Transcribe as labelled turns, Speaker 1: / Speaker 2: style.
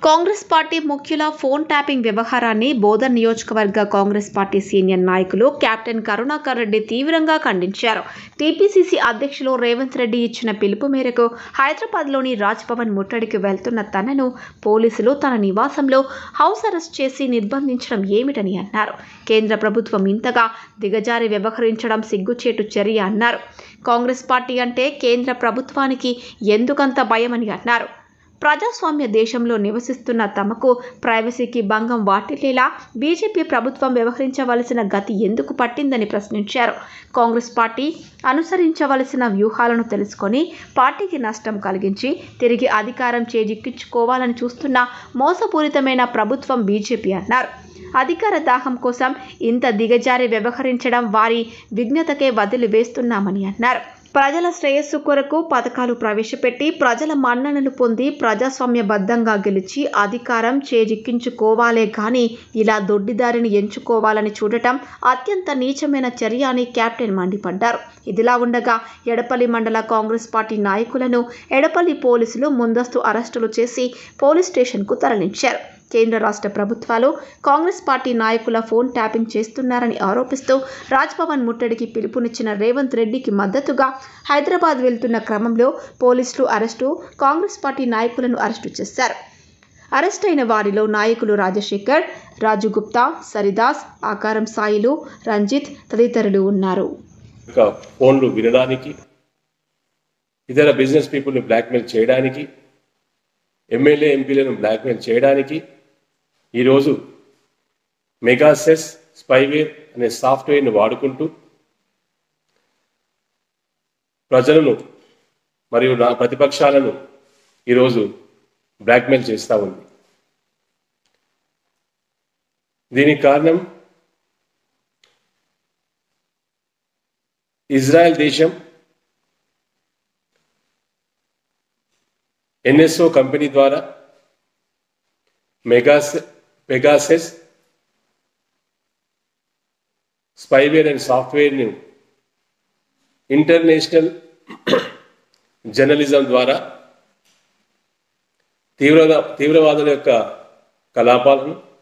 Speaker 1: Congress party ముఖ్యుల phone tapping వ్యవహారాన్ని బోధన్ నియోజకవర్గ కాంగ్రెస్ పార్టీ సీనియర్ నాయకులు కెప్టెన్ కరుణాకర్ రెడ్డి తీవ్రంగా ఖండించారు టీపీసీసీ అధ్యక్షులు రేవంత్ రెడ్డి ఇచ్చిన పిలుపు మేరకు హైదరాబాద్లోని రాజ్భవన్ ముట్టడికి వెళ్తున్న తనను పోలీసులు తన నివాసంలో హౌస్ అరెస్ట్ చేసి నిర్బంధించడం ఏమిటని అన్నారు కేంద్ర ప్రభుత్వం ఇంతగా దిగజారి వ్యవహరించడం సిగ్గుచేటు చర్య అన్నారు కాంగ్రెస్ పార్టీ అంటే కేంద్ర ప్రభుత్వానికి ఎందుకంత భయమని అన్నారు ప్రజాస్వామ్య దేశంలో నివసిస్తున్న తమకు ప్రైవసీకి భంగం వాటిల్లేలా బీజేపీ ప్రభుత్వం వ్యవహరించవలసిన గతి ఎందుకు పట్టిందని ప్రశ్నించారు కాంగ్రెస్ పార్టీ అనుసరించవలసిన వ్యూహాలను తెలుసుకొని పార్టీకి నష్టం కలిగించి తిరిగి అధికారం చేజిక్కించుకోవాలని చూస్తున్న మోసపూరితమైన ప్రభుత్వం బీజేపీ అన్నారు అధికార దాహం కోసం ఇంత దిగజారి వ్యవహరించడం వారి విఘ్నతకే వదిలివేస్తున్నామని అన్నారు ప్రజల శ్రేయస్సు కొరకు పథకాలు ప్రవేశపెట్టి ప్రజల మన్ననలు పొంది ప్రజాస్వామ్యబద్ధంగా గెలిచి అధికారం చేజిక్కించుకోవాలే కానీ ఇలా దొడ్డిదారిని ఎంచుకోవాలని చూడటం అత్యంత నీచమైన చర్య అని కెప్టెన్ మండిపడ్డారు ఇదిలా ఉండగా ఎడపల్లి మండల కాంగ్రెస్ పార్టీ నాయకులను ఎడపల్లి పోలీసులు ముందస్తు అరెస్టులు చేసి పోలీస్ స్టేషన్కు తరలించారు కేంద్ర రాష్ట్ర ప్రభుత్వాలు కాంగ్రెస్ పార్టీ నాయకుల ఫోన్ ట్యాపింగ్ చేస్తున్నారని ఆరోపిస్తూ రాజ్భవన్ ముట్టడికి పిలుపునిచ్చిన రేవంత్ రెడ్డికి మద్దతుగా హైదరాబాద్ వెళ్తున్న క్రమంలో పోలీసులు అరెస్టు కాంగ్రెస్ పార్టీ నాయకులను అరెస్టు చేశారు అరెస్ట్ అయిన వారిలో నాయకులు రాజశేఖర్ రాజు గుప్తా సరిదాస్ ఆకారం సాయిలు రంజిత్ తదితరులు ఉన్నారు
Speaker 2: యొక్క ఫోన్లు వినడానికి ఇతర బిజినెస్ పీపుల్ని బ్లాక్మెయిల్ చేయడానికి ఎమ్మెల్యే ఎంపీలను బ్లాక్మెయిల్ చేయడానికి ఈరోజు మెగాసెస్ స్పైవేర్ అనే సాఫ్ట్వేర్ని వాడుకుంటూ ప్రజలను మరియు నా ప్రతిపక్షాలను ఈరోజు బ్లాక్మెయిల్ చేస్తూ ఉంది దీనికి కారణం ఇజ్రాయెల్ దేశం ఎన్ఎస్ఓ కంపెనీ ద్వారా మెగాస్ పెగాసెస్ స్పైవేర్ అండ్ సాఫ్ట్వేర్ని ఇంటర్నేషనల్ జర్నలిజం ద్వారా తీవ్ర తీవ్రవాదుల యొక్క కలాపాలను